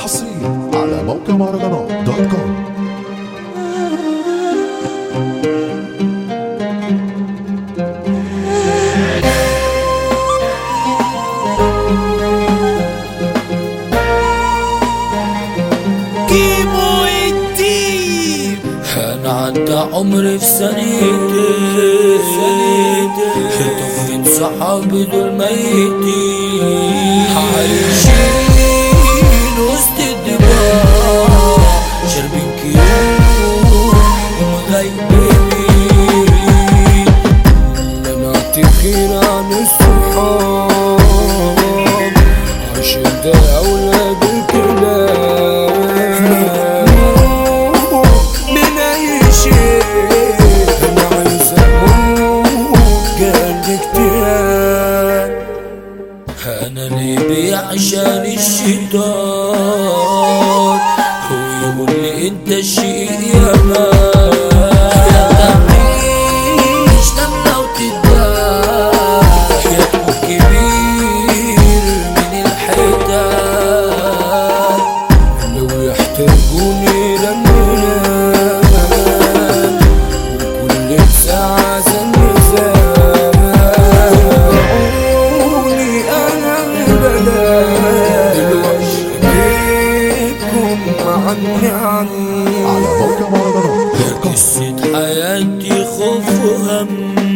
حصريا على موقع مهرجانات دوت كوم كيمو الدين انا عدى عمري في ثانيتين طفين صحابي دول ميتين عايشين وسط الدماء شاربين كيوم ومغيبين منعت خير عن الصحاب عشان ده اولاد الكلاب من اي شيء انا عايز اموت قلبي اكتئاب انا اللي بيعشان الشيطان هو يقول لي انت شيء يا مان يا تعيش لما وتدار يا تكون كبير من الحيتان لو يحتاجوني للنيران وكل ساعة زنزاني أنا البلاد دلوقتي بيكم عني عني على موقع مهرجانات دوت كوم قصة حياتي خوف وهم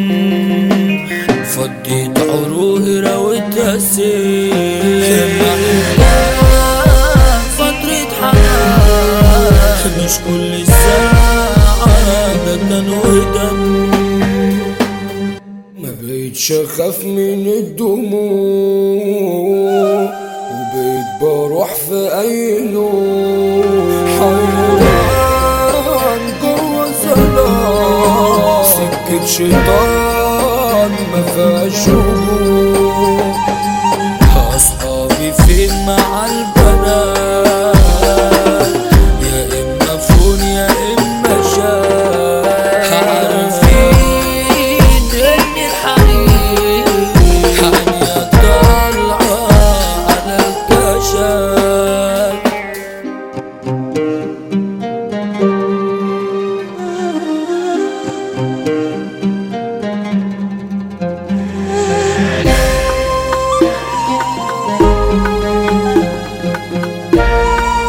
فضيت عروقي رويتها سيف فترة حياة مش كل ساعة ده كان ودم ما بقيتش اخاف من الدموع وبقيت بروح في اي نوم حيران جوه ظلام سكة شيطان ما فيهاش هجوم اصحابي فين مع البنات يا اما فون يا اما شات عارفين ان الحريق حامية طالعة على الكشات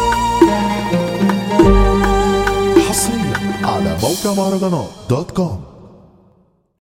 حصريا على موقع مهرجانات دوت كوم